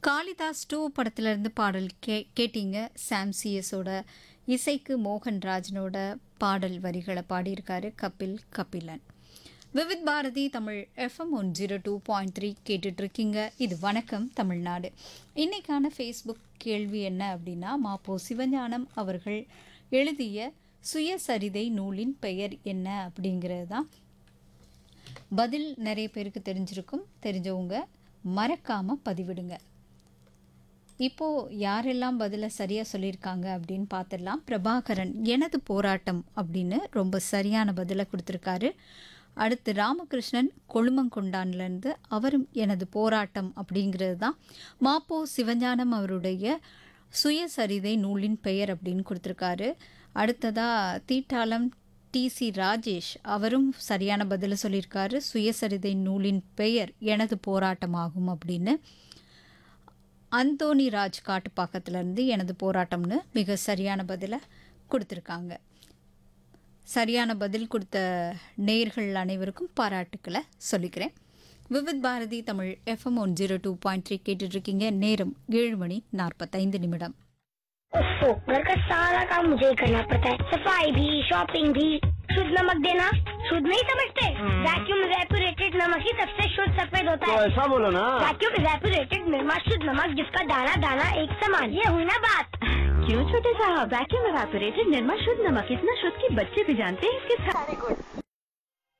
Kalidas two படத்துலேருந்து பாடல் K கேட்டீங்க சாம் சிஎஸோட இசைக்கு மோகன் ராஜனோட பாடல் வரிகளை பாடியிருக்காரு Kapil Kapilan Vividh Bharati Tamil FM one zero two point three கேட்டுட்ருக்கீங்க இது வணக்கம் தமிழ்நாடு இன்னைக்கான ஃபேஸ்புக் கேள்வி என்ன அப்படின்னா மாப்போ சிவஞானம் அவர்கள் எழுதிய சுயசரிதை நூலின் பெயர் என்ன அப்படிங்கிறது தான் பதில் நிறைய பேருக்கு தெரிஞ்சிருக்கும் தெரிஞ்சவங்க மறக்காம பதிவிடுங்க இப்போ யாரெல்லாம் பதில சரியா சொல்லியிருக்காங்க அப்படின்னு பார்த்துடலாம் பிரபாகரன் எனது போராட்டம் அப்படின்னு ரொம்ப சரியான பதிலை கொடுத்துருக்காரு அடுத்து ராமகிருஷ்ணன் கொழுமங்கொண்டான்லேருந்து அவரும் எனது போராட்டம் அப்படிங்கிறது தான் மாப்போ சிவஞானம் அவருடைய சுயசரிதை நூலின் பெயர் அப்படின்னு கொடுத்துருக்காரு அடுத்ததா தீட்டாளம் டிசி ராஜேஷ் அவரும் சரியான பதிலை சொல்லியிருக்காரு சுயசரிதை நூலின் பெயர் எனது போராட்டமாகும் அப்படின்னு அந்தோனி ராஜ் காட்டுப்பாக்கத்துலேருந்து எனது போராட்டம்னு மிக சரியான பதிலை கொடுத்துருக்காங்க சரியான பதில் கொடுத்த நேயர்கள் அனைவருக்கும் பாராட்டுக்களை சொல்லிக்கிறேன் Vividh Bharati Tamil FM one zero two point three கேட்டுட்ருக்கீங்க நேரம் ஏழு மணி நாற்பத்தைந்து நிமிடம் ओफो घर का सारा काम मुझे ही करना पड़ता है सफाई भी शॉपिंग भी शुद्ध नमक देना शुद्ध नहीं समझते वैक्यूम रेपुरेटेड नमक ही सबसे शुद्ध सफेद होता तो है ऐसा बोलो ना वैक्यूम रेपुरेटेड निर्मा शुद्ध नमक जिसका दाना दाना एक समान ये हुई ना बात क्यों छोटे साहब वैक्यूम एवापोरेटेड निर्मा शुद्ध नमक इतना शुद्ध कि बच्चे भी जानते हैं इसके सारे गुण